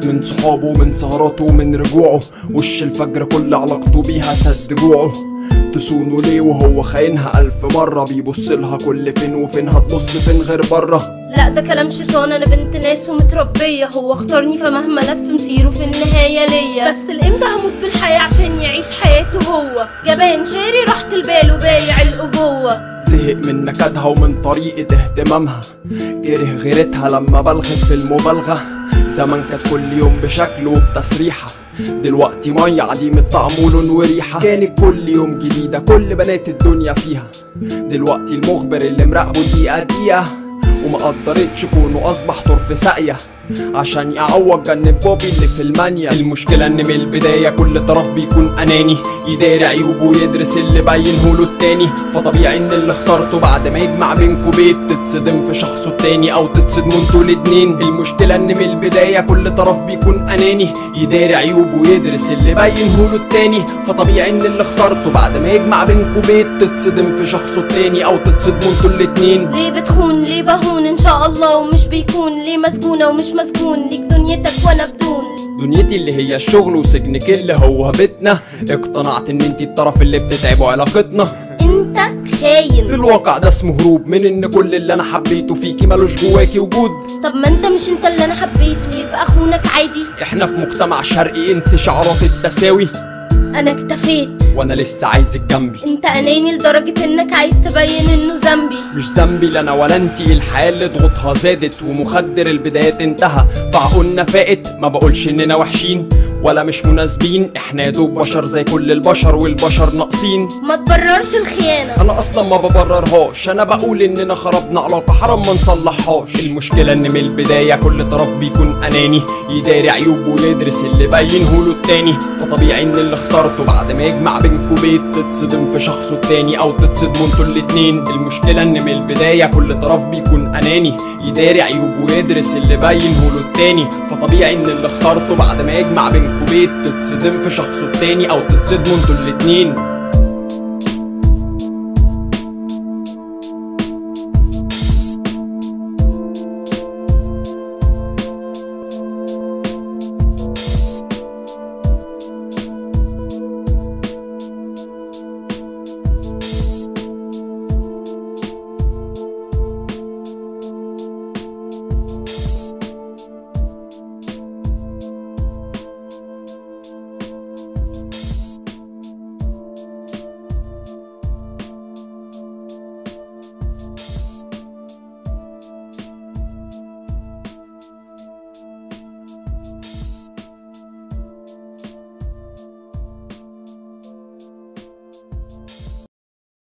من صحابه من سهراته من رجوعه وش الفجر كل علاقته بيها سد جوعه تسونه ليه وهو خاينها ألف مرة بيبص لها كل فين وفين هتبص فين غير بره لا ده كلام شيطان انا بنت ناس ومتربية هو اختارني فمهما لف مسيره في النهاية ليا بس الامتى هموت بالحياة عشان يعيش حياته هو جبان شاري راحة البال وبايع الأبوة زهق من نكدها ومن طريقة اهتمامها كره غيرتها لما بلغت في المبالغة زمان كانت كل يوم بشكل وبتسريحة دلوقتي مية عديمة طعم ولون وريحة كانت كل يوم جديدة كل بنات الدنيا فيها دلوقتي المخبر اللي مراقبه دقيقة دقيقة وما قدرتش كونه اصبح طرف ساقية عشان يعوض جنب بوبي اللي في المانيا المشكلة ان من البداية كل طرف بيكون اناني يداري عيوبه ويدرس اللي باينه له التاني فطبيعي ان اللي اخترته بعد ما يجمع بينكوا بيت تتصدم في شخصه التاني او تتصدموا انتوا الاتنين المشكلة ان من البداية كل طرف بيكون اناني يداري عيوبه ويدرس اللي باينه له التاني فطبيعي ان اللي اخترته بعد ما يجمع بينكوا بيت تتصدم في شخصه التاني او تتصدموا انتوا الاتنين ليه بتخون ليه بهون ان شاء الله ومش بيكون ليه مسجونة ومش مسجون ليك دنيتك وانا بدون دنيتي اللي هي الشغل وسجنك اللي هو بيتنا اقتنعت ان انتي الطرف اللي بتتعبوا علاقتنا انت في خاين الواقع ده اسمه هروب من ان كل اللي انا حبيته فيكي ملوش جواكي وجود طب ما انت مش انت اللي انا حبيته يبقى اخونك عادي احنا في مجتمع شرقي انسي شعارات التساوي انا اكتفيت وانا لسه عايزك جنبي انت اناني لدرجة انك عايز تبين انه ذنبي مش ذنبي لا انا ولا انتي الحياة اللي ضغوطها زادت ومخدر البدايات انتهى فعقولنا فائت ما بقولش اننا وحشين ولا مش مناسبين احنا يا دوب بشر زي كل البشر والبشر ناقصين ما تبررش الخيانة انا اصلا ما ببررهاش انا بقول اننا خربنا علاقه حرام ما نصلحهاش المشكله ان من البدايه كل طرف بيكون اناني يداري عيوبه ويدرس اللي باينه له التاني فطبيعي ان اللي اخترته بعد ما يجمع بينكوا بيت تتصدم في شخصه التاني او تتصدموا انتوا الاتنين المشكله ان من البدايه كل طرف بيكون اناني يداري عيوبه ويدرس اللي باينه له التاني فطبيعي ان اللي اخترته بعد ما يجمع بينكوا بيت تتصدم في شخصه التاني او تتصدموا انتوا الاتنين